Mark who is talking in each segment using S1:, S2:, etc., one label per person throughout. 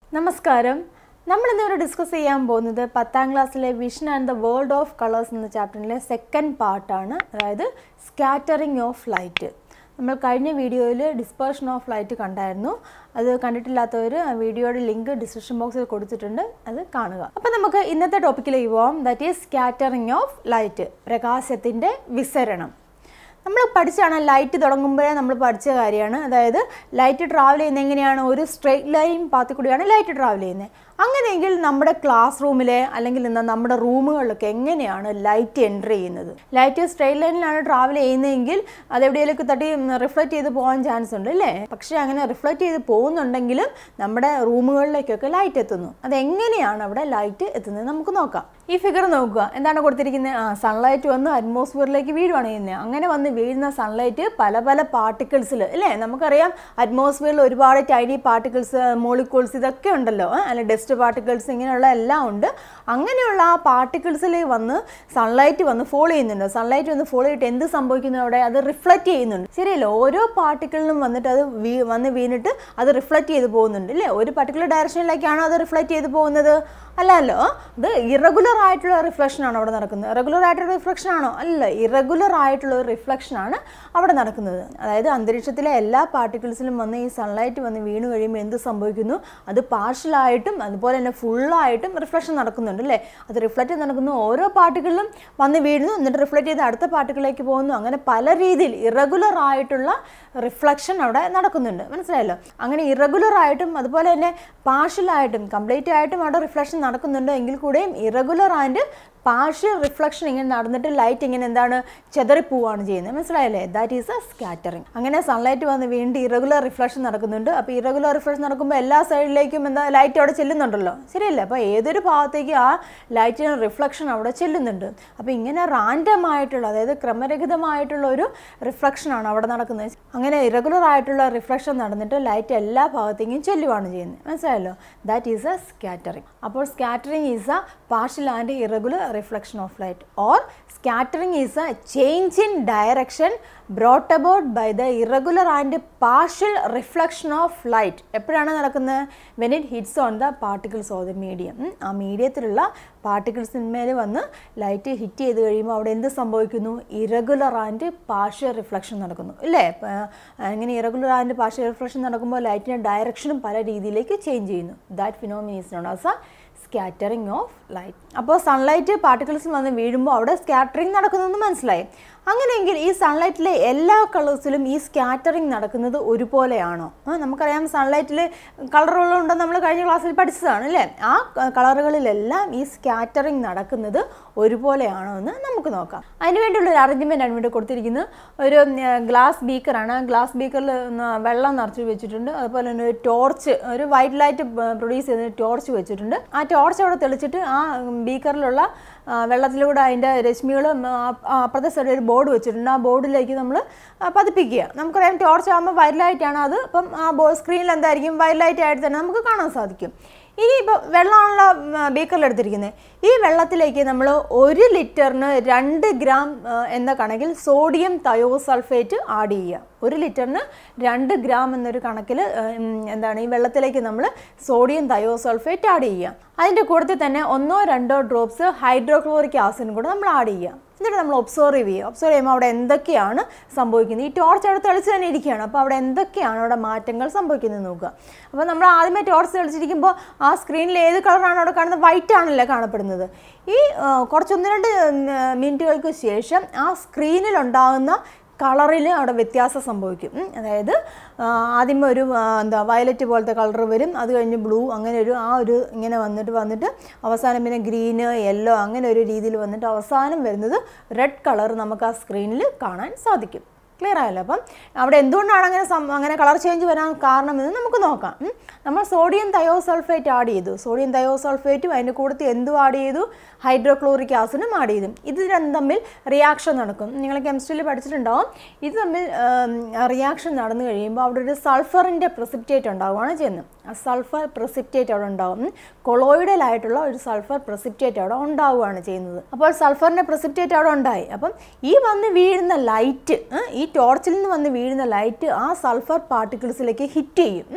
S1: നമസ്കാരം നമ്മൾ ഇന്നിവിടെ ഡിസ്കസ് ചെയ്യാൻ പോകുന്നത് പത്താം ക്ലാസ്സിലെ vision and the world of colours എന്ന ചാപ്റ്ററിലെ സെക്കൻഡ് പാർട്ടാണ് അതായത് സ്കാറ്ററിങ് ഓഫ് ലൈറ്റ് നമ്മൾ കഴിഞ്ഞ വീഡിയോയിൽ ഡിസ്പേർഷൻ ഓഫ് ലൈറ്റ് കണ്ടായിരുന്നു അത് കണ്ടിട്ടില്ലാത്തവർ ആ വീഡിയോയുടെ ലിങ്ക് ഡിസ്ക്രിപ്ഷൻ ബോക്സിൽ കൊടുത്തിട്ടുണ്ട് അത് കാണുക അപ്പോൾ നമുക്ക് ഇന്നത്തെ ടോപ്പിക്കിലേക്ക് പോവാം that is scattering of light പ്രകാശത്തിൻ്റെ വിസരണം നമ്മൾ പഠിച്ചാണ് ലൈറ്റ് തുടങ്ങുമ്പോഴേ നമ്മൾ പഠിച്ച കാര്യമാണ് അതായത് ലൈറ്റ് ട്രാവൽ ചെയ്യുന്നത് എങ്ങനെയാണ് ഒരു സ്ട്രെയിറ്റ് ലൈൻ പാത്തിൽ കൂടിയാണ് ലൈറ്റ് ട്രാവൽ ചെയ്യുന്നത് അങ്ങനെയെങ്കിൽ നമ്മുടെ ക്ലാസ് റൂമിലെ അല്ലെങ്കിൽ എന്താ നമ്മുടെ റൂമുകളിലൊക്കെ എങ്ങനെയാണ് ലൈറ്റ് എൻ്റർ ചെയ്യുന്നത് ലൈറ്റ് സ്ട്രെയിറ്റ് ലൈനിലാണ് ട്രാവൽ ചെയ്യുന്നതെങ്കിൽ അത് എവിടെയെങ്കിലും തട്ടി റിഫ്ലക്റ്റ് ചെയ്ത് പോകാൻ ചാൻസ് ഉണ്ട് അല്ലേ പക്ഷേ അങ്ങനെ റിഫ്ലക്റ്റ് ചെയ്ത് പോകുന്നുണ്ടെങ്കിലും നമ്മുടെ റൂമുകളിലേക്കൊക്കെ ലൈറ്റ് എത്തുന്നു അതെങ്ങനെയാണ് അവിടെ ലൈറ്റ് എത്തുന്നത് നമുക്ക് നോക്കാം ഈ ഫിഗർ നോക്കുക എന്താണ് കൊടുത്തിരിക്കുന്നത് ആ സൺലൈറ്റ് വന്ന് അറ്റ്മോസ്ഫിയറിലേക്ക് വീഴുവാണ് ചെയ്യുന്നത് അങ്ങനെ വന്ന് വീഴുന്ന സൺലൈറ്റ് പല പല പാർട്ടിക്കിൾസിൽ അല്ലേ നമുക്കറിയാം അറ്റ്മോസ്ഫിയറിൽ ഒരുപാട് ടൈനി പാർട്ടിക്കിൾസ് മോളിക്യൂൾസ് ഇതൊക്കെ ഉണ്ടല്ലോ ആ, അല്ല ഡസ്റ്റ് പാർട്ടിക്കിൾസ് ഇങ്ങനെയുള്ള എല്ലാം ഉണ്ട് അങ്ങനെയുള്ള ആ പാർട്ടിക്കിൾസിൽ വന്ന് സൺലൈറ്റ് വന്ന് ഫോൾ ചെയ്യുന്നുണ്ട് സൺലൈറ്റ് വന്ന് ഫോൾ ചെയ്തിട്ട് എന്ത് സംഭവിക്കുന്നു അവിടെ അത് റിഫ്ലക്റ്റ് ചെയ്യുന്നുണ്ട് ശരിയല്ലോ ഓരോ പാർട്ടിക്കിളിനും വന്നിട്ട് അത് വീ വന്ന് വീണിട്ട് അത് റിഫ്ലക്റ്റ് ചെയ്ത് പോകുന്നുണ്ട് അല്ലേ ഒരു പർട്ടിക്കുലർ ഡയറക്ഷനിലേക്കാണോ അത് റിഫ്ലക്റ്റ് ചെയ്ത് പോകുന്നത് അല്ലല്ലോ അത് ഇറഗുലർ ആയിട്ടുള്ള റിഫ്ലക്ഷൻ ആണ് അവിടെ നടക്കുന്നത് റെഗുലർ ആയിട്ടുള്ള റിഫ്ലക്ഷൻ ആണോ അല്ല ഇറഗുലർ ആയിട്ടുള്ള ഒരു റിഫ്ലക്ഷൻ ആണ് അവിടെ നടക്കുന്നത് അതായത് അന്തരീക്ഷത്തിലെ എല്ലാ പാർട്ടിക്കിൾസിലും വന്ന് ഈ സൺലൈറ്റ് വന്ന് വീണ് കഴിയുമ്പോൾ എന്ത് സംഭവിക്കുന്നു അത് പാർഷ്യലായിട്ടും അതുപോലെ തന്നെ ഫുള്ളായിട്ടും റിഫ്ലക്ഷൻ നടക്കുന്നുണ്ട് അല്ലേ അത് റിഫ്ലക്റ്റ് നടക്കുന്നു ഓരോ പാർട്ടിക്കിളിലും വന്ന് വീഴുന്നു എന്നിട്ട് റിഫ്ലക്റ്റ് ചെയ്ത് അടുത്ത പാർട്ടിക്കിളിലേക്ക് പോകുന്നു അങ്ങനെ പല രീതിയിൽ ഇറഗുലർ ആയിട്ടുള്ള റിഫ്ലക്ഷൻ അവിടെ നടക്കുന്നുണ്ട് മനസ്സിലായല്ലോ അങ്ങനെ ഇറഗുലർ ആയിട്ടും അതുപോലെ തന്നെ പാർഷ്യലായിട്ടും കംപ്ലീറ്റ് ആയിട്ടും അവിടെ റിഫ്ലക്ഷൻ നടക്കുന്നുണ്ട് എങ്കിൽ കൂടെയും ഇറഗുലർ ആൻഡ് പാർഷ്യൽ റിഫ്ലക്ഷൻ ഇങ്ങനെ നടന്നിട്ട് ലൈറ്റ് ഇങ്ങനെ എന്താണ് ചെതറിപ്പോവാണ് ചെയ്യുന്നത് മനസ്സിലായല്ലേ ദാറ്റ് ഈസ് എ സ്കാറ്ററിങ് അങ്ങനെ സൺലൈറ്റ് വന്ന് വീണ്ടും ഇറഗുലർ റിഫ്ലക്ഷൻ നടക്കുന്നുണ്ട് അപ്പോൾ ഇറഗുലർ റിഫ്ലക്ഷൻ നടക്കുമ്പോൾ എല്ലാ സൈഡിലേക്കും എന്താ ലൈറ്റ് അവിടെ ചെല്ലുന്നുണ്ടല്ലോ ശരിയല്ലേ അപ്പോൾ ഏതൊരു ഭാഗത്തേക്ക് ആ ലൈറ്റിന് റിഫ്ലക്ഷൻ അവിടെ ചെല്ലുന്നുണ്ട് അപ്പോൾ ഇങ്ങനെ റാൻഡം ആയിട്ടുള്ള അതായത് ക്രമരഹിതമായിട്ടുള്ള ഒരു റിഫ്ലക്ഷനാണ് അവിടെ നടക്കുന്നത് അങ്ങനെ ഇറഗുലർ ആയിട്ടുള്ള റിഫ്ലക്ഷൻ നടന്നിട്ട് ലൈറ്റ് എല്ലാ ഭാഗത്തേക്കും ചെല്ലുവാണ് ചെയ്യുന്നത് മനസ്സിലായല്ലോ ദാറ്റ് ഈസ് എ സ്കാറ്ററിങ് അപ്പോൾ scattering is a partial and irregular reflection of light or scattering is a change in direction brought about by the irregular and partial reflection of light എപ്പോഴാണ് നടക്കുന്നത് when it hits on the particles of the medium ആ മീഡിയത്തിലുള്ള പാർട്ടിക്കിൾസിന്മേൽ വന്ന് light hit ചെയ്ത് കഴിയുമ്പോൾ അവിടെ എന്ത് സംഭവിക്കുന്നു ഇറഗുലർ ആൻഡ് പാർഷ്യൽ റിഫ്ലക്ഷൻ നടക്കുന്നു ഇല്ലേ ആ, അങ്ങനെ ഇറഗുലർ ആൻഡ് പാർഷ്യൽ റിഫ്ലക്ഷൻ നടക്കുമ്പോൾ ലൈറ്റിൻ്റെ ഡയറക്ഷനും പല രീതിയിലേക്ക് ചേഞ്ച് ചെയ്യുന്നു that phenomena is known as a scattering of light അപ്പോൾ സൺലൈറ്റ് പാർട്ടിക്കിൾസിൽ വന്ന് വീഴുമ്പോൾ അവിടെ സ്കാറ്ററിങ് നടക്കുന്നതെന്ന് മനസ്സിലായി അങ്ങനെയെങ്കിൽ ഈ സൺലൈറ്റിലെ എല്ലാ കളേഴ്സിലും ഈ സ്കാറ്ററിങ് നടക്കുന്നത് ഒരുപോലെയാണോ ആ, നമുക്കറിയാം സൺലൈറ്റിൽ കളറുകളുണ്ടെന്ന് നമ്മൾ കഴിഞ്ഞ ക്ലാസ്സിൽ പഠിച്ചതാണ് അല്ലേ ആ കളറുകളിലെല്ലാം ഈ സ്കാറ്ററിങ് നടക്കുന്നത് ഒരുപോലെയാണോ എന്ന് നമുക്ക് നോക്കാം അതിന് വേണ്ടിയുള്ള ഒരു അറേഞ്ച്മെൻ്റ് ആണ് വേണ്ടി കൊടുത്തിരിക്കുന്നത് ഒരു ഗ്ലാസ് ബീക്കറാണ് ഗ്ലാസ് ബീക്കറിൽ വെള്ളം നിറച്ച് വെച്ചിട്ടുണ്ട് അതുപോലെ തന്നെ ഒരു ടോർച്ച് ഒരു വൈറ്റ് ലൈറ്റ് പ്രൊഡ്യൂസ് ചെയ്യുന്ന ടോർച്ച് വെച്ചിട്ടുണ്ട് ആ ടോർച്ച് അവിടെ തെളിച്ചിട്ട് ആ ബീക്കറിലുള്ള ആ, വെള്ളത്തിലൂടെ അതിൻ്റെ രശ്മികൾ അപ്പുറത്തെ സൈഡിൽ ഒരു ബോർഡ് വെച്ചിട്ടുണ്ട് ആ ബോർഡിലേക്ക് നമ്മൾ പതിപ്പിക്കുക നമുക്കറിയാം ടോർച്ച് ആകുമ്പോൾ വൈറ്റ് ലൈറ്റാണ് അത് അപ്പം ആ ബോ സ്ക്രീനിൽ എന്തായിരിക്കും വൈറ്റ് ലൈറ്റ് ആയിട്ട് തന്നെ നമുക്ക് കാണാൻ സാധിക്കും ഇനി ഇപ്പോൾ വെള്ളമാണല്ലോ ബീക്കറിൽ എടുത്തിരിക്കുന്നത് ഈ വെള്ളത്തിലേക്ക് നമ്മൾ ഒരു ലിറ്ററിന് രണ്ട് ഗ്രാം ആ, എന്ന കണക്കിൽ സോഡിയം തയോസൾഫേറ്റ് ആഡ് ചെയ്യുക ഒരു ലിറ്ററിന് രണ്ട് ഗ്രാം എന്നൊരു കണക്കിൽ ആ, ഉം, എന്താണ് ഈ വെള്ളത്തിലേക്ക് നമ്മൾ സോഡിയം തയോസൾഫേറ്റ് ആഡ് ചെയ്യുക അതിൻ്റെ കൂട്ടത്തിൽ തന്നെ ഒന്നോ രണ്ടോ ഡ്രോപ്സ് ഹൈഡ്രോക്ലോറിക് ആസിഡും കൂടെ നമ്മൾ ആഡ് ചെയ്യുക എന്നിട്ട് നമ്മൾ ഒബ്സർവ് ചെയ്യുക ഒബ്സർവ് ചെയ്യുമ്പോൾ അവിടെ എന്തൊക്കെയാണ് സംഭവിക്കുന്നത് ഈ ടോർച്ച് അവിടെ തെളിച്ച് തന്നെ ഇരിക്കുകയാണ് അപ്പോൾ അവിടെ എന്തൊക്കെയാണ് അവിടെ മാറ്റങ്ങൾ സംഭവിക്കുന്നത് നോക്കുക അപ്പോൾ നമ്മൾ ആദ്യമേ ടോർച്ച് തെളിച്ചിരിക്കുമ്പോൾ ആ സ്ക്രീനിൽ ഏത് കളറാണ് അവിടെ കാണുന്നത് വൈറ്റ് ആണല്ലേ കാണപ്പെടുന്നത് ഈ ആ, കുറച്ചൊന്ന് രണ്ട് മിനിറ്റുകൾക്ക് ശേഷം ആ സ്ക്രീനിൽ ഉണ്ടാകുന്ന കളറിൽ അവിടെ വ്യത്യാസം സംഭവിക്കും ഉം. അതായത് ആ, ആദ്യമേ ഒരു ആ, എന്താ വയലറ്റ് പോലത്തെ കളർ വരും അത് കഴിഞ്ഞ് ബ്ലൂ അങ്ങനെ ഒരു ആ ഒരു ഇങ്ങനെ വന്നിട്ട് വന്നിട്ട് അവസാനം പിന്നെ ഗ്രീന് യെല്ലോ അങ്ങനെ ഒരു രീതിയിൽ വന്നിട്ട് അവസാനം വരുന്നത് റെഡ് കളർ നമുക്ക് ആ സ്ക്രീനിൽ കാണാൻ സാധിക്കും ക്ലിയർ ആയല്ലോ അപ്പം അവിടെ എന്തുകൊണ്ടാണ് അങ്ങനെ സം- അങ്ങനെ കളർ ചേഞ്ച് വരാൻ കാരണം എന്ന് നമുക്ക് നോക്കാം ഉം. നമ്മൾ സോഡിയം തയോസൾഫേറ്റ് ആഡ് ചെയ്തു സോഡിയം തയോസൾഫേറ്റും അതിൻ്റെ കൂട്ടത്തിൽ എന്തും ആഡ് ചെയ്തു ഹൈഡ്രോക്ലോറിക് ആസിഡും ആഡ് ചെയ്തു ഇത് രണ്ടും തമ്മിൽ റിയാക്ഷൻ നടക്കും നിങ്ങൾ കെമിസ്ട്രിയിൽ പഠിച്ചിട്ടുണ്ടാവും ഇത് തമ്മിൽ റിയാക്ഷൻ നടന്നു കഴിയുമ്പോൾ അവിടെ ഒരു സൾഫറിൻ്റെ പ്രസിപ്റ്റേറ്റ് ഉണ്ടാവുകയാണ് ചെയ്യുന്നത് ആ സൾഫർ പ്രസിപ്റ്റേറ്റ് അവിടെ ഉണ്ടാവും കൊളോയിഡൽ ആയിട്ടുള്ള ഒരു സൾഫർ പ്രസിപ്റ്റേറ്റ് അവിടെ ഉണ്ടാവുകയാണ് ചെയ്യുന്നത് അപ്പോൾ സൾഫറിൻ്റെ പ്രസിപ്റ്റേറ്റ് അവിടെ ഉണ്ടായി അപ്പം ഈ വന്ന് വീഴുന്ന ലൈറ്റ് ഈ ടോർച്ചിൽ നിന്ന് വന്ന് വീഴുന്ന ലൈറ്റ് ആ സൾഫർ പാർട്ടിക്കിൾസിലേക്ക് ഹിറ്റ് ചെയ്യും ഉം.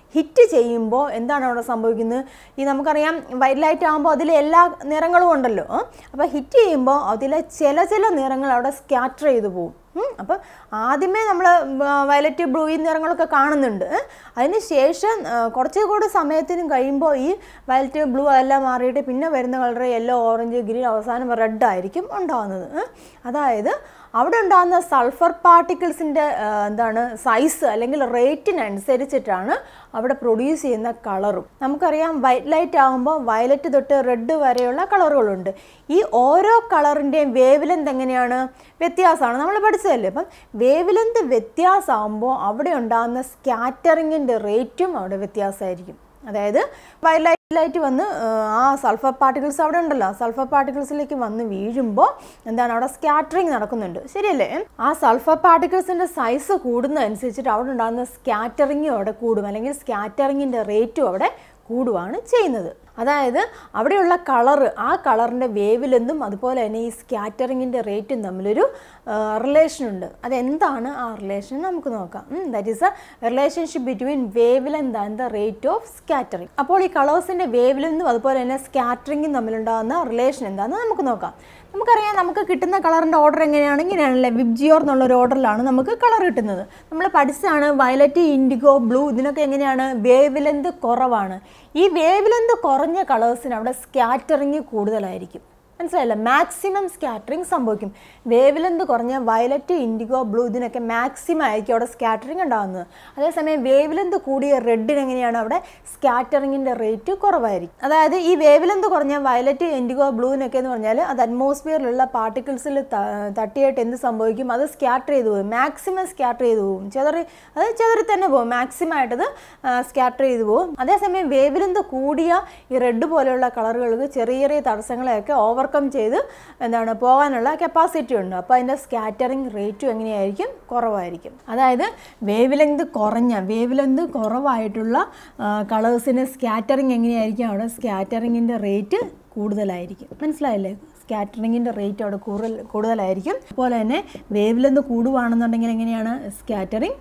S1: ഹിറ്റ് ചെയ്യുമ്പോൾ എന്താണ് അവിടെ സംഭവിക്കുന്നത് ഈ നമുക്കറിയാം വൈറ്റ് ലൈറ്റ് ആകുമ്പോൾ അതിൽ എല്ലാ നിറങ്ങളും ഉണ്ടല്ലോ അപ്പോൾ ഹിറ്റ് ചെയ്യുമ്പോൾ അതിലെ ചില ചില നിറങ്ങൾ അവിടെ സ്കാറ്റർ ചെയ്തു പോകും അപ്പം ആദ്യമേ നമ്മൾ വയലറ്റ് ബ്ലൂ ഈ നിറങ്ങളൊക്കെ കാണുന്നുണ്ട് അതിന് ശേഷം കുറച്ച് കൂടി സമയത്തിനും കഴിയുമ്പോൾ ഈ വയലറ്റ് ബ്ലൂ എല്ലാം മാറിയിട്ട് പിന്നെ വരുന്ന കളർ യെല്ലോ ഓറഞ്ച് ഗ്രീൻ അവസാനം റെഡ് ആയിരിക്കും ഉണ്ടാകുന്നത് അതായത് അവിടെ ഉണ്ടാകുന്ന സൾഫർ പാർട്ടിക്കിൾസിൻ്റെ എന്താണ് സൈസ് അല്ലെങ്കിൽ റേറ്റിനനുസരിച്ചിട്ടാണ് അവിടെ പ്രൊഡ്യൂസ് ചെയ്യുന്ന കളറും നമുക്കറിയാം വൈറ്റ് ലൈറ്റ് ആകുമ്പോൾ വയലറ്റ് തൊട്ട് റെഡ് വരെയുള്ള കളറുകളുണ്ട് ഈ ഓരോ കളറിൻ്റെയും വേവ് ലെന്ത് എങ്ങനെയാണ് വ്യത്യാസമാണ് നമ്മൾ പഠിച്ചതല്ലേ അപ്പം വേവ് ലെന്ത് വ്യത്യാസമാകുമ്പോൾ അവിടെ ഉണ്ടാകുന്ന സ്കാറ്ററിങ്ങിൻ്റെ റേറ്റും അവിടെ വ്യത്യാസമായിരിക്കും അതായത് വൈറ്റ് ലൈറ്റ് ലൈറ്റ് വന്ന് ആ സൾഫർ പാർട്ടിക്കിൾസ് അവിടെ ഉണ്ടല്ലോ സൾഫർ പാർട്ടിക്കിൾസിലേക്ക് വന്ന് വീഴുമ്പോൾ എന്താണ് അവിടെ സ്കാറ്ററിങ് നടക്കുന്നുണ്ട് ശരിയല്ലേ ആ സൾഫർ പാർട്ടിക്കിൾസിൻ്റെ സൈസ് കൂടുന്നതനുസരിച്ചിട്ട് അവിടെ ഉണ്ടാകുന്ന സ്കാറ്ററിങ്ങും അവിടെ കൂടും അല്ലെങ്കിൽ സ്കാറ്ററിങ്ങിൻ്റെ റേറ്റും അവിടെ കൂടുകയാണ് ചെയ്യുന്നത് അതായത് അവിടെയുള്ള കളറ് ആ കളറിൻ്റെ വേവിലെന്നും അതുപോലെ തന്നെ ഈ സ്കാറ്ററിങ്ങിൻ്റെ റേറ്റും തമ്മിലൊരു റിലേഷൻ ഉണ്ട് അതെന്താണ് ആ റിലേഷൻ നമുക്ക് നോക്കാം that is a relationship between wavelength and the rate of scattering അപ്പോൾ ഈ കളേഴ്സിൻ്റെ വേവ് ലെന്തും അതുപോലെ തന്നെ സ്കാറ്ററിങ്ങും തമ്മിലുണ്ടാകുന്ന റിലേഷൻ എന്താണെന്ന് നമുക്ക് നോക്കാം നമുക്കറിയാം നമുക്ക് കിട്ടുന്ന കളറിൻ്റെ ഓർഡർ എങ്ങനെയാണ് ഇങ്ങനെയാണല്ലേ വിബ്ജിയോർ എന്നുള്ള ഒരു ഓർഡറിലാണ് നമുക്ക് കളർ കിട്ടുന്നത് നമ്മൾ പഠിച്ചതാണ് വയലറ്റ് ഇൻഡിഗോ ബ്ലൂ ഇതിനൊക്കെ എങ്ങനെയാണ് വേവ് ലെന്ത് കുറവാണ് ഈ വേവ് ലെന്ത് കുറഞ്ഞ കളേഴ്സിന് അവിടെ സ്കാറ്ററിങ് കൂടുതലായിരിക്കും മനസ്സിലായില്ല മാക്സിമം സ്കാറ്ററിങ് സംഭവിക്കും വേവ് ലെന്ത് കുറഞ്ഞ വയലറ്റ് ഇൻഡിഗോ ബ്ലൂ ഇതിനൊക്കെ മാക്സിമം ആയിരിക്കും അവിടെ സ്കാറ്ററിങ് ഉണ്ടാകുന്നത് അതേസമയം വേവ് ലെന്ത് കൂടിയ റെഡിന് എങ്ങനെയാണ് അവിടെ സ്കാറ്ററിങ്ങിൻ്റെ റേറ്റ് കുറവായിരിക്കും അതായത് ഈ വേവ് ലെന്ത് കുറഞ്ഞ വയലറ്റ് ഇൻഡിഗോ ബ്ലൂവിനൊക്കെ എന്ന് പറഞ്ഞാൽ അത് അറ്റ്മോസ്ഫിയറിലുള്ള പാർട്ടിക്കിൾസിൽ തട്ടിയായിട്ട് എന്ത് സംഭവിക്കും അത് സ്കാറ്റർ ചെയ്തു പോകും മാക്സിമം സ്കാറ്റർ ചെയ്തു പോകും ചെതറി അത് ചെതറി തന്നെ പോകും മാക്സിമം ആയിട്ടത് സ്കാറ്റർ ചെയ്തു പോകും അതേസമയം വേവ് ലെന്ത് കൂടിയ ഈ റെഡ് പോലെയുള്ള കളറുകൾക്ക് ചെറിയ ചെറിയ തടസ്സങ്ങളെയൊക്കെ ഓവർ ഓവർകം ചെയ്ത് എന്താണ് പോകാനുള്ള കപ്പാസിറ്റി ഉണ്ട് അപ്പോൾ അതിൻ്റെ സ്കാറ്ററിങ് റേറ്റും എങ്ങനെയായിരിക്കും കുറവായിരിക്കും അതായത് വേവ് ലെങ്ത് കുറഞ്ഞ വേവ് ലെങ്ത് കുറവായിട്ടുള്ള കളേഴ്സിന് സ്കാറ്ററിങ് എങ്ങനെയായിരിക്കും അവിടെ സ്കാറ്ററിങ്ങിൻ്റെ റേറ്റ് കൂടുതലായിരിക്കും മനസ്സിലായില്ലേ സ്കാറ്ററിങ്ങിൻ്റെ റേറ്റ് അവിടെ കൂടുതൽ കൂടുതലായിരിക്കും അതുപോലെ തന്നെ വേവ് ലെന്ത് കൂടുവാണെന്നുണ്ടെങ്കിൽ എങ്ങനെയാണ് സ്കാറ്ററിങ്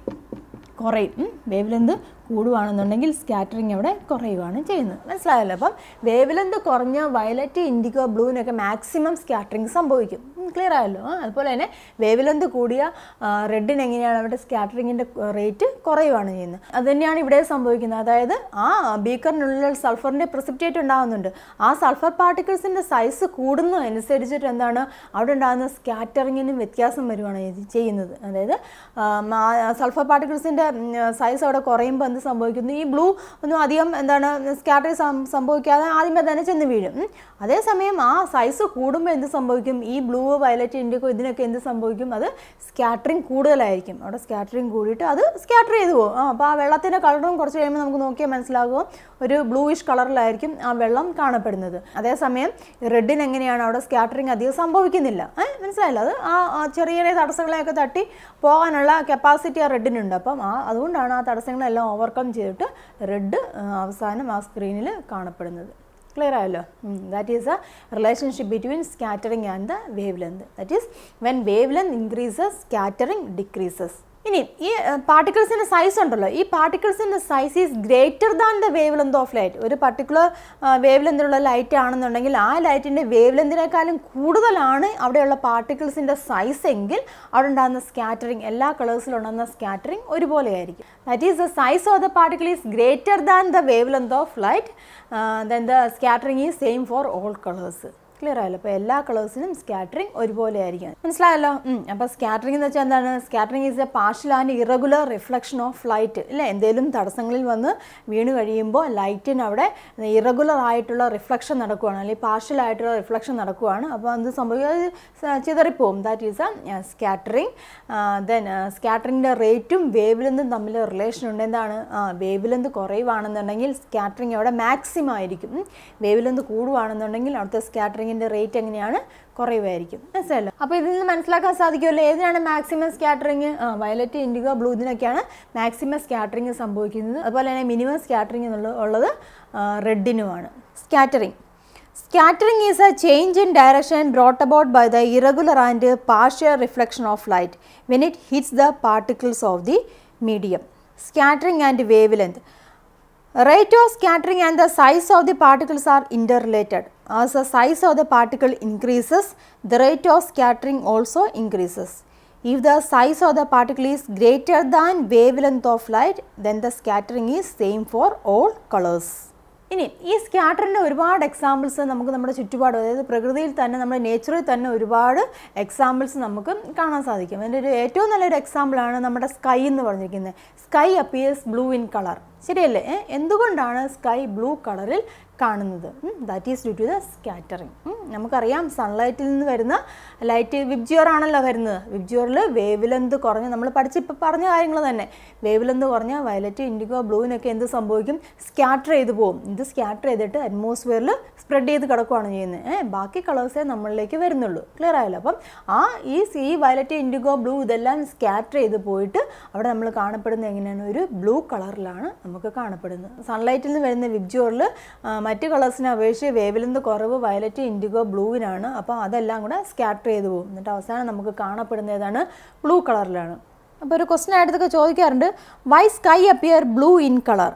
S1: കുറയും വേവ് ലെന്ത് കൂടുവാണെന്നുണ്ടെങ്കിൽ സ്കാറ്ററിങ് അവിടെ കുറയുകയാണ് ചെയ്യുന്നത് മനസ്സിലായല്ലോ അപ്പം വേവ് ലെന്ത് കുറഞ്ഞ വയലറ്റ് ഇൻഡിഗോ ബ്ലൂവിനൊക്കെ മാക്സിമം സ്കാറ്ററിങ് സംഭവിക്കും ക്ലിയർ ആയല്ലോ അതുപോലെ തന്നെ വേവ് ലെന്ത് കൂടിയ റെഡിന് എങ്ങനെയാണ് അവിടെ സ്കാറ്ററിങ്ങിൻ്റെ റേറ്റ് കുറയുകയാണ് ചെയ്യുന്നത് അത് തന്നെയാണ് ഇവിടെ സംഭവിക്കുന്നത് അതായത് ആ ബീക്കറിനുള്ളിൽ സൾഫറിൻ്റെ പ്രസിപ്റ്റേറ്റ് ഉണ്ടാകുന്നുണ്ട് ആ സൾഫർ പാർട്ടിക്കിൾസിൻ്റെ സൈസ് കൂടുന്നതനുസരിച്ചിട്ട് എന്താണ് അവിടെ ഉണ്ടാകുന്ന സ്കാറ്ററിങ്ങിന് വ്യത്യാസം വരുവാണ് ചെയ്യുന്നത് അതായത് സൾഫർ പാർട്ടിക്കിൾസിൻ്റെ സൈസ് അവിടെ കുറയുമ്പോൾ എന്ത് സംഭവിക്കുന്നു ഈ ബ്ലൂ ഒന്നും അധികം എന്താണ് സ്കാറ്റർ സംഭവിക്കാതെ ആദ്യമേ തന്നെ ചെന്ന് വീഴും അതേസമയം ആ സൈസ് കൂടുമ്പോൾ എന്ത് സംഭവിക്കും ഈ ബ്ലൂ വയലറ്റ് ഇൻഡിഗോ ഇതിനൊക്കെ എന്ത് സംഭവിക്കും അത് സ്കാറ്ററിങ് കൂടുതലായിരിക്കും അവിടെ സ്കാറ്ററിങ് കൂടിയിട്ട് അത് സ്കാറ്റർ ചെയ്തു പോകും ആ അപ്പോൾ ആ വെള്ളത്തിൻ്റെ കളറും കുറച്ച് കഴിയുമ്പോൾ നമുക്ക് നോക്കിയാൽ മനസ്സിലാകും ഒരു ബ്ലൂയിഷ് കളറിലായിരിക്കും ആ വെള്ളം കാണപ്പെടുന്നത് അതേസമയം റെഡിന് എങ്ങനെയാണ് അവിടെ സ്കാറ്ററിങ് അധികം സംഭവിക്കുന്നില്ല ഏഹ് മനസ്സിലായില്ല അത് ആ ചെറിയ ചെറിയ തടസ്സങ്ങളെയൊക്കെ തട്ടി പോകാനുള്ള കപ്പാസിറ്റി ആ റെഡിനുണ്ട് അപ്പം ആ അതുകൊണ്ടാണ് ആ തടസ്സങ്ങളെല്ലാം ഓവർകം ചെയ്തിട്ട് റെഡ് അവസാനം ആ സ്ക്രീനിൽ കാണപ്പെടുന്നത് ക്ലിയർ ആയല്ലോ that is a relationship between scattering and the wavelength that is when wavelength increases scattering decreases ഇനി ഈ പാർട്ടിക്കിൾസിൻ്റെ സൈസ് ഉണ്ടല്ലോ ഈ പാർട്ടിക്കിൾസിൻ്റെ size is greater than the wavelength of light ഒരു പർട്ടിക്കുലർ വേവ് ലെന്തിലുള്ള ലൈറ്റ് ആണെന്നുണ്ടെങ്കിൽ ആ ലൈറ്റിൻ്റെ വേവ് ലെന്തിനേക്കാളും കൂടുതലാണ് അവിടെയുള്ള പാർട്ടിക്കിൾസിൻ്റെ സൈസ് എങ്കിൽ അവിടെ ഉണ്ടാകുന്ന സ്കാറ്ററിങ് എല്ലാ കളേഴ്സിലും ഉണ്ടാകുന്ന സ്കാറ്ററിങ് ഒരുപോലെയായിരിക്കും that is the size of the particle is greater than the wavelength of light then the scattering is same for all colours clear ആയല്ലോ അപ്പോൾ എല്ലാ കളേഴ്സിനും സ്കാറ്ററിങ് ഒരുപോലെ ആയിരിക്കും മനസ്സിലായല്ലോ അപ്പോൾ സ്കാറ്ററിംഗ് എന്ന് വെച്ചാൽ എന്താണ് scattering is a partial and irregular reflection of light ഇല്ലേ എന്തെങ്കിലും തടസ്സങ്ങളിൽ വന്ന് വീണ് കഴിയുമ്പോൾ ലൈറ്റിന് അവിടെ ഇറഗുലർ ആയിട്ടുള്ള റിഫ്ലക്ഷൻ നടക്കുകയാണ് അല്ലെങ്കിൽ പാർഷ്യൽ ആയിട്ടുള്ള റിഫ്ലക്ഷൻ നടക്കുകയാണ് അപ്പോൾ എന്ത് സംഭവിക്കും അത് ചിതറിപ്പോവും that is a scattering then സ്കാറ്ററിങ്ങിൻ്റെ റേറ്റും വേവ് ലെന്തും തമ്മിൽ റിലേഷൻ ഉണ്ട് എന്താണ് വേവ് ലെന്ത് കുറയുവാണെന്നുണ്ടെങ്കിൽ സ്കാറ്ററിങ് അവിടെ മാക്സിമം ആയിരിക്കും വേവ് ലെന്ത് കൂടുവാണെന്നുണ്ടെങ്കിൽ അവിടുത്തെ സ്കാറ്ററിങ്ങിൻ്റെ റേറ്റ് എങ്ങനെയാണ് കുറയുമായിരിക്കും മനസ്സിലല്ലോ അപ്പോൾ ഇതിൽ നിന്ന് മനസ്സിലാക്കാൻ സാധിക്കുമല്ലോ ഏതിനാണ് maximum scattering violet indigo blue ഇതിനൊക്കെയാണ് മാക്സിമം സ്കാറ്ററിങ് സംഭവിക്കുന്നത് അതുപോലെ തന്നെ മിനിമം സ്കാറ്ററിങ് എന്നുള്ളത് ഉള്ളത് റെഡിനുമാണ് scattering Scattering is a change in direction brought about by the irregular and partial reflection of light when it hits the particles of the medium. Scattering and wavelength. Rate of scattering and the size of the particles are interrelated. As the size of the particle increases, the rate of scattering also increases. If the size of the particle is greater than wavelength of light, then the scattering is same for all colors. ഇനി ഈ സ്കാറ്ററിൻ്റെ ഒരുപാട് examples നമുക്ക് നമ്മുടെ ചുറ്റുപാട് അതായത് പ്രകൃതിയിൽ തന്നെ നമ്മുടെ നേച്ചറിൽ തന്നെ ഒരുപാട് എക്സാമ്പിൾസ് നമുക്ക് കാണാൻ സാധിക്കും അതിൻ്റെ ഒരു ഏറ്റവും നല്ലൊരു എക്സാമ്പിളാണ് നമ്മുടെ സ്കൈ എന്ന് പറഞ്ഞിരിക്കുന്നത് sky appears blue in colour ശരിയല്ലേ ഏ? എന്തുകൊണ്ടാണ് സ്കൈ ബ്ലൂ കളറിൽ കാണുന്നത് that is due to the scattering നമുക്കറിയാം സൺലൈറ്റിൽ നിന്ന് വരുന്ന ലൈറ്റ് വിബ്ജിയോർ ആണല്ലോ വരുന്നത് വിബ്ജിയോറിൽ വേവ് ലെന്ത് കുറഞ്ഞ് നമ്മൾ പഠിച്ച് ഇപ്പോൾ പറഞ്ഞ കാര്യങ്ങൾ തന്നെ വേവ് ലെന്ത് കുറഞ്ഞ വയലറ്റ് ഇൻഡിഗോ ബ്ലൂവിനൊക്കെ എന്ത് സംഭവിക്കും സ്കാറ്റർ ചെയ്ത് പോകും ഇത് സ്കാറ്റർ ചെയ്തിട്ട് അറ്റ്മോസ്ഫിയറിൽ സ്പ്രെഡ് ചെയ്ത് കിടക്കുകയാണ് ചെയ്യുന്നത് ഏഹ് ബാക്കി കളേഴ്സേ നമ്മളിലേക്ക് വരുന്നുള്ളൂ ക്ലിയർ ആയല്ലോ അപ്പം ആ ഈ ഈ വയലറ്റ് ഇൻഡിഗോ ബ്ലൂ ഇതെല്ലാം സ്കാറ്റർ ചെയ്ത് പോയിട്ട് അവിടെ നമ്മൾ കാണപ്പെടുന്നത് എങ്ങനെയാണ് ഒരു ബ്ലൂ കളറിലാണ് നമുക്ക് കാണപ്പെടുന്നത് സൺലൈറ്റിൽ നിന്ന് വരുന്ന വിബ്ജിയോറിൽ മറ്റ് കളേഴ്സിനെ അപേക്ഷിച്ച് വേവിലെന്ത് കുറവ് വയലറ്റ് ഇൻഡിഗോ ബ്ലൂവിനാണ് അപ്പോൾ അതെല്ലാം കൂടെ സ്കാറ്റർ ചെയ്ത് പോകും എന്നിട്ട് അവസാനം നമുക്ക് കാണപ്പെടുന്ന ഏതാണ് ബ്ലൂ കളറിലാണ് അപ്പോൾ ഒരു ക്വസ്റ്റൻ ആയിട്ടൊക്കെ ചോദിക്കാറുണ്ട് why sky appear blue in colour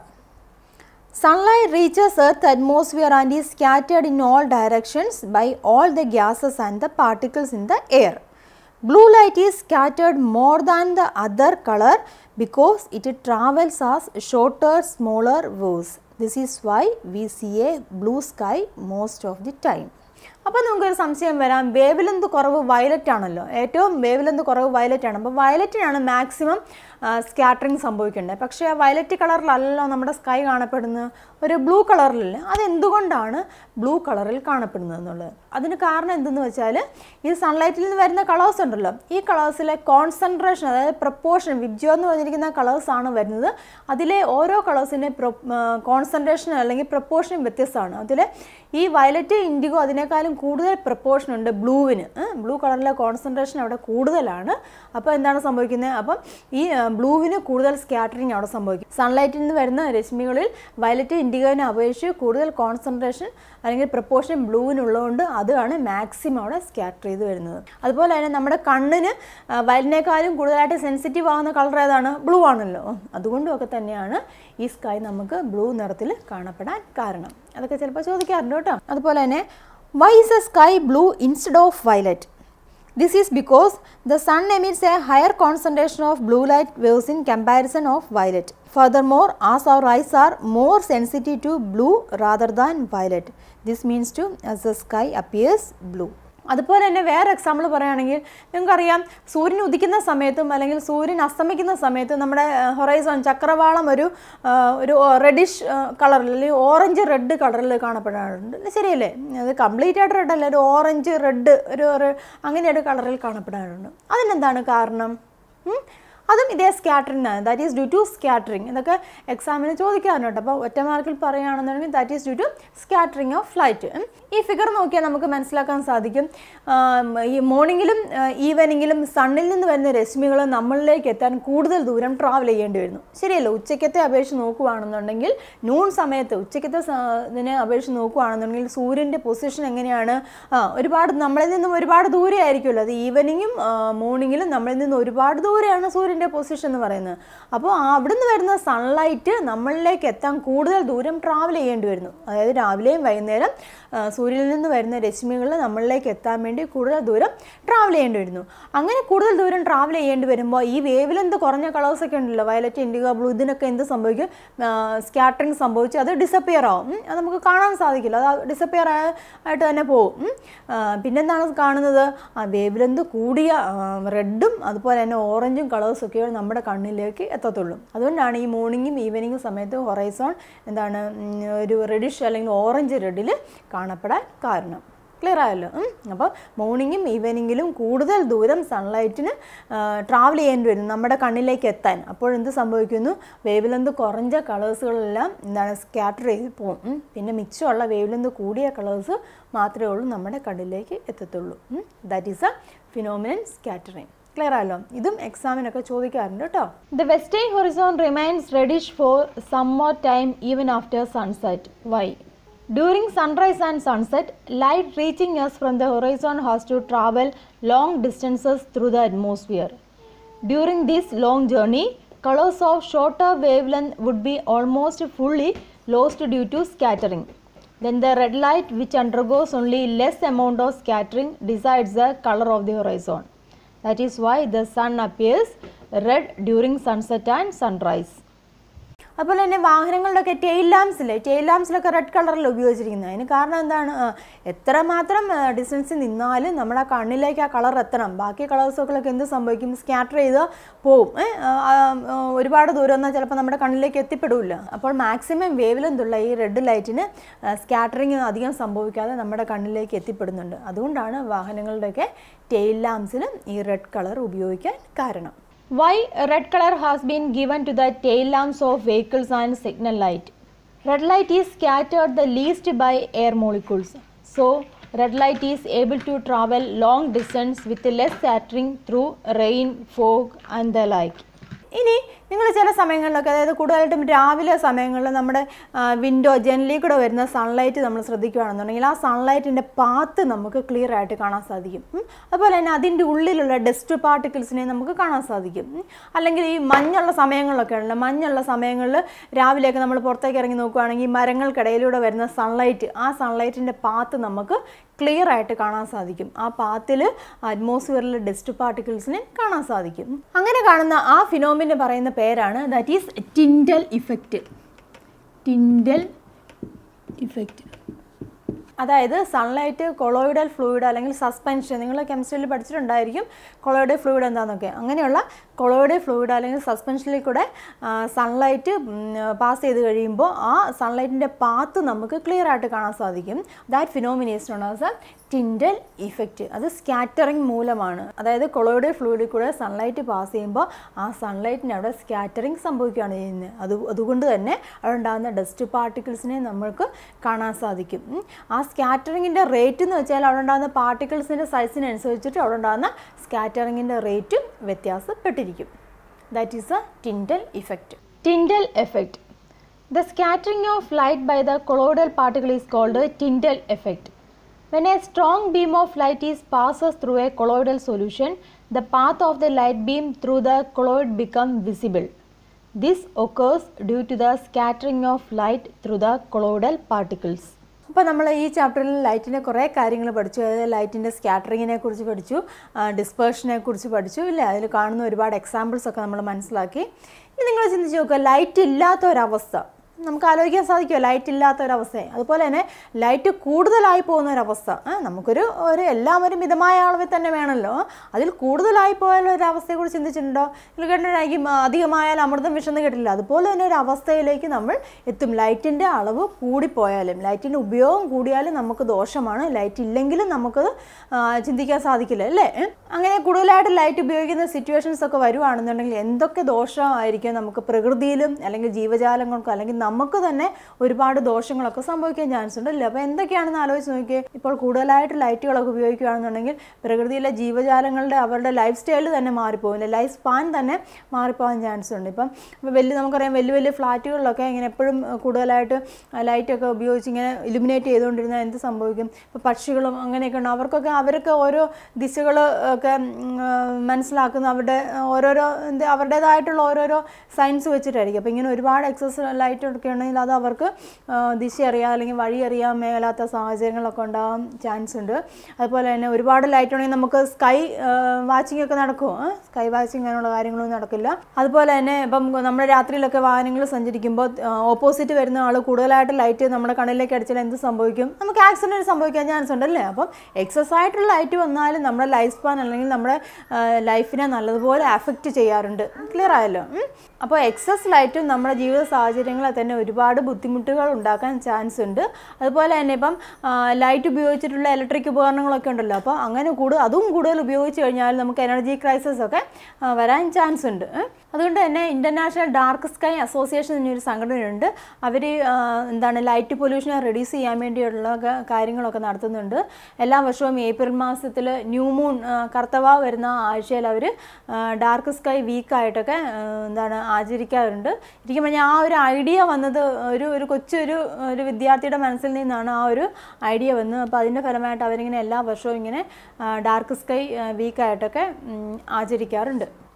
S1: Sunlight reaches Earth atmosphere and is scattered in all directions by all the gases and the particles in the air. Blue light is scattered more than the other color because it travels as shorter, smaller waves. This is why we see a blue sky most of the time. അപ്പോൾ നമുക്കൊരു സംശയം വരാം വേവിലെന്ത് കുറവ് violet ആണല്ലോ ഏറ്റവും വേവിലെന്ത് കുറവ് violet ആണ് അപ്പോൾ വയലറ്റിനാണ് മാക്സിമം സ്കാറ്ററിങ് സംഭവിക്കേണ്ടത് പക്ഷേ ആ വയലറ്റ് കളറിലല്ലോ നമ്മുടെ സ്കൈ കാണപ്പെടുന്നത് ഒരു ബ്ലൂ കളറിലല്ലേ അതെന്തുകൊണ്ടാണ് ബ്ലൂ കളറിൽ കാണപ്പെടുന്നത് എന്നുള്ളത് അതിന് കാരണം എന്തെന്ന് വെച്ചാൽ ഈ സൺലൈറ്റിൽ നിന്ന് വരുന്ന കളേഴ്സ് ഉണ്ടല്ലോ ഈ കളേഴ്സിലെ കോൺസെൻട്രേഷൻ അതായത് പ്രപ്പോർഷൻ വിബ്ജിയോ എന്ന് പറഞ്ഞിരിക്കുന്ന കളേഴ്സാണ് വരുന്നത് അതിലെ ഓരോ കളേഴ്സിൻ്റെ കോൺസെൻട്രേഷൻ അല്ലെങ്കിൽ പ്രപ്പോർഷൻ വ്യത്യസ്തമാണ് അതിൽ ഈ വയലറ്റ് ഇൻഡിഗോ അതിനേക്കാളും കൂടുതൽ പ്രപ്പോർഷൻ ഉണ്ട് ബ്ലൂവിന് ബ്ലൂ കളറിലെ കോൺസെൻട്രേഷൻ അവിടെ കൂടുതലാണ് അപ്പോൾ എന്താണ് സംഭവിക്കുന്നത് അപ്പം ഈ ബ്ലൂവിന് കൂടുതൽ സ്കാറ്ററിങ് അവിടെ സംഭവിക്കും സൺലൈറ്റിൽ നിന്ന് വരുന്ന രശ്മികളിൽ വയലറ്റ് ഇൻഡിഗോനെ അപേക്ഷിച്ച് കൂടുതൽ കോൺസെൻട്രേഷൻ അല്ലെങ്കിൽ പ്രപ്പോർഷൻ ബ്ലൂവിനുള്ളതുകൊണ്ട് അതാണ് മാക്സിമം അവിടെ സ്കാറ്റർ ചെയ്ത് വരുന്നത് അതുപോലെ തന്നെ നമ്മുടെ കണ്ണിന് വയലിനേക്കാളും കൂടുതലായിട്ട് സെൻസിറ്റീവ് ആകുന്ന കളർ ഏതാണ് ബ്ലൂ ആണല്ലോ അതുകൊണ്ടും ഒക്കെ തന്നെയാണ് ഈ സ്കൈ നമുക്ക് ബ്ലൂ നിറത്തിൽ കാണപ്പെടാൻ കാരണം അതൊക്കെ ചിലപ്പോൾ ചോദിക്കാറുണ്ട് കേട്ടോ അതുപോലെ തന്നെ why is a sky blue instead of violet This is because the sun emits a higher concentration of blue light waves in comparison of violet. Furthermore, as our eyes are more sensitive to blue rather than violet, this means to as the sky appears blue. അതുപോലെ തന്നെ വേറെ example പറയുകയാണെങ്കിൽ നിങ്ങൾക്കറിയാം സൂര്യൻ ഉദിക്കുന്ന സമയത്തും അല്ലെങ്കിൽ സൂര്യൻ അസ്തമിക്കുന്ന സമയത്തും നമ്മുടെ ഹൊറൈസോൺ ചക്രവാളം ഒരു ആ, ഒരു റെഡിഷ് കളറിൽ അല്ലെങ്കിൽ ഓറഞ്ച് റെഡ് കളറിൽ കാണപ്പെടാറുണ്ട് അല്ലേ? ശരിയല്ലേ അത് കംപ്ലീറ്റ് ആയിട്ട് റെഡ് അല്ല ഒരു ഓറഞ്ച് റെഡ് ഒരു ഒരു അങ്ങനെ ഒരു കളറിൽ കാണപ്പെടാറുണ്ട് അതിനെന്താണ് കാരണം ഉം? അതും ഇതേ സ്കാറ്ററിംഗ് ആണ് that is due to scattering ഇതൊക്കെ എക്സാമിന് ചോദിക്കാറുണ്ട് അപ്പോൾ ഒറ്റ മാർക്കിൽ പറയുകയാണെന്നുണ്ടെങ്കിൽ that is due to scattering of light ഈ ഫിഗർ നോക്കിയാൽ നമുക്ക് മനസ്സിലാക്കാൻ സാധിക്കും ആം, ഈ മോർണിംഗിലും ഈവനിങ്ങിലും സണ്ണിൽ നിന്ന് വരുന്ന രശ്മികൾ നമ്മളിലേക്ക് എത്താൻ കൂടുതൽ ദൂരം ട്രാവൽ ചെയ്യേണ്ടി വരുന്നു ശരിയല്ലോ ഉച്ചയ്ക്കത്തെ അപേക്ഷിച്ച് നോക്കുകയാണെന്നുണ്ടെങ്കിൽ നൂൺ സമയത്ത് ഉച്ചയ്ക്കത്തെ സ- ഇതിനെ അപേക്ഷിച്ച് നോക്കുകയാണെന്നുണ്ടെങ്കിൽ സൂര്യൻ്റെ പൊസിഷൻ എങ്ങനെയാണ് ആ ഒരുപാട് നമ്മളിൽ നിന്നും ഒരുപാട് ദൂരെ ആയിരിക്കുമല്ലോ അത് ഈവനിങ്ങും മോർണിംഗിലും നമ്മളിൽ നിന്ന് ഒരുപാട് ദൂരെയാണ് സൂര്യൻ്റെ പൊസിഷൻ എന്ന് പറയുന്നത് അപ്പോൾ അവിടുന്ന് വരുന്ന സൺലൈറ്റ് നമ്മളിലേക്ക് എത്താൻ കൂടുതൽ ദൂരം ട്രാവൽ ചെയ്യേണ്ടി വരുന്നു അതായത് രാവിലെയും വൈകുന്നേരം ആ, സൂര്യനിൽ നിന്ന് വരുന്ന രശ്മികൾ നമ്മളിലേക്ക് എത്താൻ വേണ്ടി കൂടുതൽ ദൂരം ട്രാവൽ ചെയ്യേണ്ടി വരുന്നു അങ്ങനെ കൂടുതൽ ദൂരം ട്രാവൽ ചെയ്യേണ്ടി വരുമ്പോൾ ഈ വേവിലെന്ത് കുറഞ്ഞ കളേഴ്സ് ഒക്കെ ഉണ്ടല്ലോ വയലറ്റ് ഇൻഡിഗോ ബ്ലൂ ഇതിനൊക്കെ എന്ത് സംഭവിക്കും സ്കാറ്ററിങ് സംഭവിച്ച് അത് ഡിസപ്പിയർ ആവും ഉം. അത് നമുക്ക് കാണാൻ സാധിക്കില്ല അത് ഡിസപ്പിയർ ആയിട്ട് തന്നെ പോകും ഉം. ആ, പിന്നെന്താണ് കാണുന്നത് ആ വേവിലെന്ത് കൂടിയ റെഡും അതുപോലെ തന്നെ ഓറഞ്ചും കളേഴ്സ് ഒക്കെ നമ്മുടെ കണ്ണിലേക്ക് എത്തത്തുള്ളൂ അതുകൊണ്ടാണ് ഈ മോർണിംഗും ഈവനിങ്ങും സമയത്ത് ഹൊറൈസോൺ എന്താണ് ഉം, ഒരു റെഡിഷ് അല്ലെങ്കിൽ ഓറഞ്ച് റെഡിൽ കാണപ്പെടാൻ കാരണം ക്ലിയർ ആയല്ലോ അപ്പോൾ മോർണിംഗും ഈവനിങ്ങിലും കൂടുതൽ ദൂരം സൺലൈറ്റിന് ട്രാവൽ ചെയ്യേണ്ടി വരും നമ്മുടെ കണ്ണിലേക്ക് എത്താൻ അപ്പോൾ എന്ത് സംഭവിക്കുന്നു വേവ് ലെന്ത് കുറഞ്ഞ കളേഴ്സുകളെല്ലാം എന്താണ് സ്കാറ്റർ ചെയ്ത് പോകും ഉം. പിന്നെ മിച്ചമുള്ള വേവ് ലെന്ത് കൂടിയ കളേഴ്സ് മാത്രമേ ഉള്ളൂ നമ്മുടെ കണ്ണിലേക്ക് എത്തത്തുള്ളൂ that is a phenomenon scattering clear ആയല്ലോ ഇതും എക്സാമിനൊക്കെ ചോദിക്കാറുണ്ട് കേട്ടോ the western horizon remains reddish for some more time even after sunset why During sunrise and sunset, light reaching us from the horizon has to travel long distances through the atmosphere. During this long journey, colors of shorter wavelength would be almost fully lost due to scattering. Then the red light which undergoes only less amount of scattering decides the color of the horizon. That is why the sun appears red during sunset and sunrise. അതുപോലെ തന്നെ വാഹനങ്ങളിലൊക്കെ tail ലാംപ്സില്ലേ tail ലാംപ്സിലൊക്കെ red കളറിൽ ഉപയോഗിച്ചിരിക്കുന്നത് അതിന് കാരണം എന്താണ് ആ, എത്രമാത്രം ഡിസ്റ്റൻസിൽ നിന്നാലും നമ്മുടെ കണ്ണിലേക്ക് ആ കളർ എത്തണം ബാക്കി കളേഴ്സൊക്കെ എന്ത് സംഭവിക്കും സ്കാറ്റർ ചെയ്ത് പോവും ഏ, ആ, ആ, ഒരുപാട് ദൂരം എന്നാൽ ചിലപ്പോൾ നമ്മുടെ കണ്ണിലേക്ക് എത്തിപ്പെടില്ല അപ്പോൾ മാക്സിമം വേവിലെന്തുള്ള ഈ റെഡ് ലൈറ്റിന് സ്കാറ്ററിങ് അധികം സംഭവിക്കാതെ നമ്മുടെ കണ്ണിലേക്ക് എത്തിപ്പെടുന്നുണ്ട് അതുകൊണ്ടാണ് വാഹനങ്ങളുടെയൊക്കെ ടെയിൽ ലാംപ്സിൽ ഈ റെഡ് കളർ ഉപയോഗിക്കാൻ കാരണം Why red color has been given to the tail lamps of vehicles and signal light? Red light is scattered the least by air molecules. So, red light is able to travel long distance with less scattering through rain, fog and the like. ഇനി നിങ്ങൾ ചില സമയങ്ങളിലൊക്കെ അതായത് കൂടുതലായിട്ടും രാവിലെ സമയങ്ങളിൽ നമ്മുടെ window ജനലിൽ കൂടെ വരുന്ന സൺലൈറ്റ് നമ്മൾ ശ്രദ്ധിക്കുകയാണെന്നുണ്ടെങ്കിൽ ആ സൺലൈറ്റിൻ്റെ പാത്ത് നമുക്ക് ക്ലിയർ ആയിട്ട് കാണാൻ സാധിക്കും ഉം. അതുപോലെ തന്നെ അതിൻ്റെ ഉള്ളിലുള്ള ഡസ്റ്റ് പാർട്ടിക്കിൾസിനെ നമുക്ക് കാണാൻ സാധിക്കും ഉം. അല്ലെങ്കിൽ ഈ മഞ്ഞുള്ള സമയങ്ങളിലൊക്കെ ഉണ്ടല്ലോ മഞ്ഞുള്ള സമയങ്ങളിൽ രാവിലെയൊക്കെ നമ്മൾ പുറത്തേക്ക് ഇറങ്ങി നോക്കുകയാണെങ്കിൽ മരങ്ങൾക്കിടയിലൂടെ വരുന്ന സൺലൈറ്റ് ആ സൺലൈറ്റിൻ്റെ പാത്ത് നമുക്ക് ക്ലിയർ ആയിട്ട് കാണാൻ സാധിക്കും ആ പാത്തിൽ അറ്റ്മോസ്ഫിയറിലെ ഡസ്റ്റ് പാർട്ടിക്കിൾസിനെ കാണാൻ സാധിക്കും അങ്ങനെ കാണുന്ന ആ ഫിനോമിന് പറയുന്ന പേരാണ് that is Tyndall effect Tyndall effect അതായത് സൺലൈറ്റ് കൊളോയിഡൽ ഫ്ലൂയിഡ് അല്ലെങ്കിൽ സസ്പെൻഷൻ നിങ്ങൾ കെമിസ്ട്രിയിൽ പഠിച്ചിട്ടുണ്ടായിരിക്കും കൊളോയിഡൽ ഫ്ലൂയിഡ് എന്താണെന്നൊക്കെ അങ്ങനെയുള്ള കൊളോയിഡൽ ഫ്ലൂയിഡ് അല്ലെങ്കിൽ സസ്പെൻഷനിൽ കൂടെ സൺലൈറ്റ് പാസ് ചെയ്ത് കഴിയുമ്പോൾ ആ സൺലൈറ്റിൻ്റെ പാത്ത് നമുക്ക് ക്ലിയർ ആയിട്ട് കാണാൻ സാധിക്കും ദാറ്റ് ഫിനോമിനേഷൻ ആണ് ആസ് എ ടിൻഡൽ ഇഫക്റ്റ് അത് സ്കാറ്ററിങ് മൂലമാണ് അതായത് കൊളോയിഡൽ ഫ്ലൂയിഡിൽ കൂടെ സൺലൈറ്റ് പാസ് ചെയ്യുമ്പോൾ ആ സൺലൈറ്റിന് അവിടെ സ്കാറ്ററിങ് സംഭവിക്കുകയാണ് ചെയ്യുന്നത് അത് അതുകൊണ്ട് തന്നെ അവിടെ ഉണ്ടാകുന്ന ഡസ്റ്റ് പാർട്ടിക്കിൾസിനെ നമ്മൾക്ക് കാണാൻ സാധിക്കും ഉം. ആ സ്കാറ്ററിങ്ങിൻ്റെ റേറ്റ് എന്ന് വെച്ചാൽ അവിടെ ഉണ്ടാകുന്ന പാർട്ടിക്കിൾസിൻ്റെ സൈസിനനുസരിച്ചിട്ട് അവിടെ ഉണ്ടാകുന്ന സ്കാറ്ററിങ്ങിൻ്റെ റേറ്റും വ്യത്യാസപ്പെട്ടിരിക്കും that is a Tyndall effect Tyndall effect The scattering of light by the colloidal particle is called a Tyndall effect. When a strong beam of light is passes through a colloidal solution, the path of the light beam through the colloid become visible. This occurs due to the scattering of light through the colloidal particles. അപ്പോൾ നമ്മൾ ഈ ചാപ്റ്ററിൽ ലൈറ്റിൻ്റെ കുറേ കാര്യങ്ങൾ പഠിച്ചു അതായത് ലൈറ്റിൻ്റെ സ്കാറ്ററിങ്ങിനെ കുറിച്ച് പഠിച്ചു ഡിസ്പേർഷനെ കുറിച്ച് പഠിച്ചു ഇല്ല അതിൽ കാണുന്ന ഒരുപാട് എക്സാമ്പിൾസ് ഒക്കെ നമ്മൾ മനസ്സിലാക്കി ഇനി നിങ്ങൾ ചിന്തിച്ച് നോക്കുക ലൈറ്റ് ഇല്ലാത്ത ഒരവസ്ഥ നമുക്ക് ആലോചിക്കാൻ സാധിക്കുമോ ലൈറ്റ് ഇല്ലാത്ത ഒരവസ്ഥ അതുപോലെ തന്നെ ലൈറ്റ് കൂടുതലായി പോകുന്ന ഒരവസ്ഥ ആ, നമുക്കൊരു ഒരു എല്ലാവരും മിതമായ അളവിൽ തന്നെ വേണമല്ലോ അതിൽ കൂടുതലായി പോയാൽ ഒരു അവസ്ഥയെക്കുറിച്ച് ചിന്തിച്ചിട്ടുണ്ടോ നിങ്ങൾ കേട്ടിട്ടുണ്ടായിരിക്കും ആ, അധികമായാൽ അമൃതം വിഷന്ന് കേട്ടില്ല അതുപോലെ തന്നെ ഒരു അവസ്ഥയിലേക്ക് നമ്മൾ എത്തും ലൈറ്റിൻ്റെ അളവ് കൂടിപ്പോയാലും ലൈറ്റിൻ്റെ ഉപയോഗം കൂടിയാലും നമുക്ക് ദോഷമാണ് ലൈറ്റ് ഇല്ലെങ്കിലും നമുക്ക് ചിന്തിക്കാൻ സാധിക്കില്ല അല്ലേ ഏ? അങ്ങനെ കൂടുതലായിട്ട് ലൈറ്റ് ഉപയോഗിക്കുന്ന സിറ്റുവേഷൻസ് ഒക്കെ വരുവാണെന്നുണ്ടെങ്കിൽ എന്തൊക്കെ ദോഷമായിരിക്കും നമുക്ക് പ്രകൃതിയിലും അല്ലെങ്കിൽ ജീവജാലങ്ങൾക്കും അല്ലെങ്കിൽ നമുക്ക് തന്നെ ഒരുപാട് ദോഷങ്ങളൊക്കെ സംഭവിക്കാൻ ചാൻസ് ഉണ്ട് അല്ലേ അപ്പോൾ എന്തൊക്കെയാണെന്ന് ആലോചിച്ച് നോക്കിയേ ഇപ്പോൾ കൂടുതലായിട്ട് ലൈറ്റുകളൊക്കെ ഉപയോഗിക്കുകയാണെന്നുണ്ടെങ്കിൽ പ്രകൃതിയിലെ ജീവജാലങ്ങളുടെ അവരുടെ ലൈഫ് സ്റ്റൈൽ തന്നെ മാറിപ്പോകും ലൈഫ് സ്പാൻ തന്നെ മാറിപ്പോകാൻ ചാൻസ് ഉണ്ട് ഇപ്പം ഇപ്പം വലിയ നമുക്കറിയാം വലിയ വലിയ ഫ്ലാറ്റുകളിലൊക്കെ ഇങ്ങനെ എപ്പോഴും കൂടുതലായിട്ട് ലൈറ്റൊക്കെ ഉപയോഗിച്ച് ഇങ്ങനെ ഇലുമിനേറ്റ് ചെയ്തുകൊണ്ടിരുന്നാൽ എന്ത് സംഭവിക്കും ഇപ്പോൾ പക്ഷികളും അങ്ങനെയൊക്കെ ഉണ്ട് അവർക്കൊക്കെ അവരൊക്കെ ഓരോ ദിശകൾ ഒക്കെ ഉം, ആ, മനസ്സിലാക്കുന്ന അവരുടെ ഓരോരോ എന്ത് അവരുടേതായിട്ടുള്ള ഓരോരോ സയൻസ് വെച്ചിട്ടായിരിക്കും അപ്പോൾ ഇങ്ങനെ ഒരുപാട് എക്സസ് ലൈറ്റ് ഒക്കെ ഉണ്ടെങ്കിൽ അത് അവർക്ക് ആ, ദിശ അറിയാം അല്ലെങ്കിൽ വഴി അറിയാൻ മേലാത്ത സാഹചര്യങ്ങളൊക്കെ ഉണ്ടാകാൻ ചാൻസ് ഉണ്ട് അതുപോലെ തന്നെ ഒരുപാട് ലൈറ്റ് ഉണ്ടെങ്കിൽ നമുക്ക് സ്കൈ വാച്ചിങ് ഒക്കെ നടക്കും സ്കൈ വാച്ചിങ് അങ്ങനെയുള്ള കാര്യങ്ങളൊന്നും നടക്കില്ല അതുപോലെ തന്നെ ഇപ്പം നമ്മുടെ രാത്രിയിലൊക്കെ വാഹനങ്ങൾ സഞ്ചരിക്കുമ്പോൾ ഓപ്പോസിറ്റ് വരുന്ന ആൾ കൂടുതലായിട്ട് ലൈറ്റ് നമ്മുടെ കണ്ണിലേക്ക് അടിച്ചാൽ എന്ത് സംഭവിക്കും നമുക്ക് ആക്സിഡൻറ്റ് സംഭവിക്കാൻ ചാൻസ് ഉണ്ടല്ലേ അപ്പം എക്സസ് ആയിട്ടുള്ള ലൈറ്റ് വന്നാലും നമ്മുടെ ലൈഫ് സ്പാൻ അല്ലെങ്കിൽ നമ്മുടെ ലൈഫിനെ നല്ലതുപോലെ അഫക്റ്റ് ചെയ്യാറുണ്ട് ക്ലിയർ ആയല്ലോ ഉം. അപ്പോൾ എക്സസ് ലൈറ്റും നമ്മുടെ ജീവിത സാഹചര്യങ്ങളെ തന്നെ ഒരുപാട് ബുദ്ധിമുട്ടുകൾ ഉണ്ടാക്കാൻ ചാൻസ് ഉണ്ട് അതുപോലെ തന്നെ ഇപ്പം ലൈറ്റ് ഉപയോഗിച്ചിട്ടുള്ള ഇലക്ട്രിക് ഉപകരണങ്ങളൊക്കെ ഉണ്ടല്ലോ അപ്പോൾ അങ്ങനെ കൂടുതൽ അതും കൂടുതൽ ഉപയോഗിച്ച് കഴിഞ്ഞാൽ നമുക്ക് എനർജി ക്രൈസിസ് ഒക്കെ ആ, വരാൻ ചാൻസ് ഉണ്ട് ഏ. അതുകൊണ്ട് തന്നെ ഇൻ്റർനാഷണൽ ഡാർക്ക് സ്കൈ അസോസിയേഷൻ എന്നൊരു സംഘടനയുണ്ട് അവർ എന്താണ് ലൈറ്റ് പൊല്യൂഷനെ റെഡ്യൂസ് ചെയ്യാൻ വേണ്ടിയുള്ള ക- കാര്യങ്ങളൊക്കെ നടത്തുന്നുണ്ട് എല്ലാ വർഷവും ഏപ്രിൽ മാസത്തിൽ ന്യൂ മൂൺ കർത്തവ വരുന്ന ആഴ്ചയിൽ അവർ ഡാർക്ക് സ്കൈ വീക്കായിട്ടൊക്കെ എന്താണ് ആചരിക്കാറുണ്ട് ഇരിക്കും പറഞ്ഞാൽ ആ ഒരു ഐഡിയ വന്നത് ഒരു ഒരു കൊച്ചൊരു ഒരു വിദ്യാർത്ഥിയുടെ മനസ്സിൽ നിന്നാണ് ആ ഒരു ഐഡിയ വന്നത് അപ്പോൾ അതിൻ്റെ ഫലമായിട്ട് അവരിങ്ങനെ എല്ലാ വർഷവും ഇങ്ങനെ ഡാർക്ക് സ്കൈ വീക്കായിട്ടൊക്കെ ഉം, ആചരിക്കാറുണ്ട്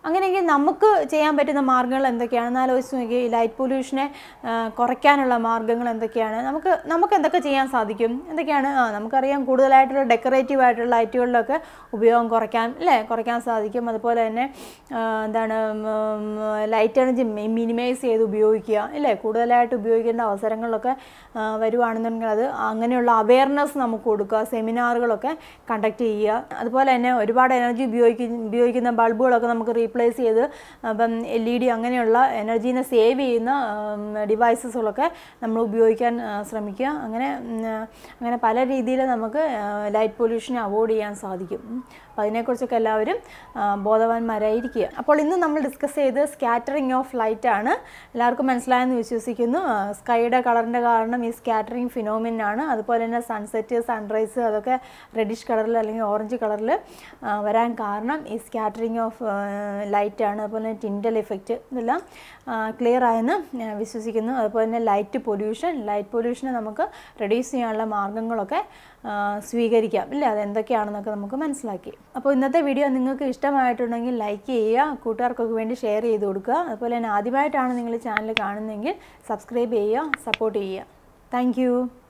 S1: അങ്ങനെയെങ്കിൽ നമുക്ക് ചെയ്യാൻ പറ്റുന്ന മാർഗ്ഗങ്ങൾ എന്തൊക്കെയാണെന്ന് ആലോചിച്ച് നോക്കി ഈ ലൈറ്റ് പൊല്യൂഷനെ ആ, കുറയ്ക്കാനുള്ള മാർഗ്ഗങ്ങൾ എന്തൊക്കെയാണ് നമുക്ക് നമുക്ക് എന്തൊക്കെ ചെയ്യാൻ സാധിക്കും എന്തൊക്കെയാണ് ആ നമുക്കറിയാം കൂടുതലായിട്ടുള്ള ഡെക്കറേറ്റീവ് ആയിട്ടുള്ള ലൈറ്റുകളിലൊക്കെ ഉപയോഗം കുറയ്ക്കാൻ അല്ലേ കുറയ്ക്കാൻ സാധിക്കും അതുപോലെ തന്നെ ആ, എന്താണ് ലൈറ്റ് എനർജി മിനിമൈസ് ചെയ്ത് ഉപയോഗിക്കുക അല്ലേ കൂടുതലായിട്ട് ഉപയോഗിക്കേണ്ട അവസരങ്ങളിലൊക്കെ ആ, വരുവാണെന്നുണ്ടെങ്കിൽ അത് അങ്ങനെയുള്ള അവയർനെസ് നമുക്ക് കൊടുക്കുക സെമിനാറുകളൊക്കെ കണ്ടക്ട് ചെയ്യുക അതുപോലെ തന്നെ ഒരുപാട് എനർജി ഉപയോഗിക്കുന്ന ഉപയോഗിക്കുന്ന ബൾബുകളൊക്കെ നമുക്ക് റീപ്ലേസ് ചെയ്ത് അപ്പം എൽ ഇ ഡി അങ്ങനെയുള്ള എനർജീനെ സേവ് ചെയ്യുന്ന ഡിവൈസസുകളൊക്കെ നമ്മൾ ഉപയോഗിക്കാൻ ആ, ശ്രമിക്കുക അങ്ങനെ ഉം, അങ്ങനെ പല രീതിയിൽ നമുക്ക് ലൈറ്റ് പൊല്യൂഷനെ അവോയ്ഡ് ചെയ്യാൻ സാധിക്കും ഉം. അപ്പോൾ അതിനെക്കുറിച്ചൊക്കെ എല്ലാവരും ആ, ബോധവാന്മാരായിരിക്കുക അപ്പോൾ ഇന്ന് നമ്മൾ ഡിസ്കസ് ചെയ്ത് സ്കാറ്ററിങ് ഓഫ് ലൈറ്റ് ആണ് എല്ലാവർക്കും മനസ്സിലായെന്ന് വിശ്വസിക്കുന്നു ആ, സ്കൈയുടെ കളറിൻ്റെ കാരണം ഈ സ്കാറ്ററിങ് ഫിനോമിൻ ആണ് അതുപോലെ തന്നെ സൺസെറ്റ് സൺറൈസ് അതൊക്കെ റെഡിഷ് കളറിൽ അല്ലെങ്കിൽ ഓറഞ്ച് കളറിൽ വരാൻ കാരണം ഈ സ്കാറ്ററിങ് ഓഫ് ലൈറ്റ് ആണ് അതുപോലെ തന്നെ ടിൻഡൽ എഫക്റ്റ് ഇതെല്ലാം ക്ലിയർ ആയെന്ന് ഞാൻ വിശ്വസിക്കുന്നു അതുപോലെ തന്നെ ലൈറ്റ് പൊല്യൂഷൻ ലൈറ്റ് പൊല്യൂഷനെ നമുക്ക് റെഡ്യൂസ് ചെയ്യാനുള്ള മാർഗ്ഗങ്ങളൊക്കെ ആ, സ്വീകരിക്കാം ഇല്ലേ അതെന്തൊക്കെയാണെന്നൊക്കെ നമുക്ക് മനസ്സിലാക്കി അപ്പോൾ ഇന്നത്തെ വീഡിയോ നിങ്ങൾക്ക് ഇഷ്ടമായിട്ടുണ്ടെങ്കിൽ ലൈക്ക് ചെയ്യുക കൂട്ടുകാർക്കൊക്കെ വേണ്ടി ഷെയർ ചെയ്ത് കൊടുക്കുക അതുപോലെ തന്നെ ആദ്യമായിട്ടാണ് നിങ്ങൾ ചാനൽ കാണുന്നതെങ്കിൽ സബ്സ്ക്രൈബ് ചെയ്യുക സപ്പോർട്ട് ചെയ്യുക താങ്ക്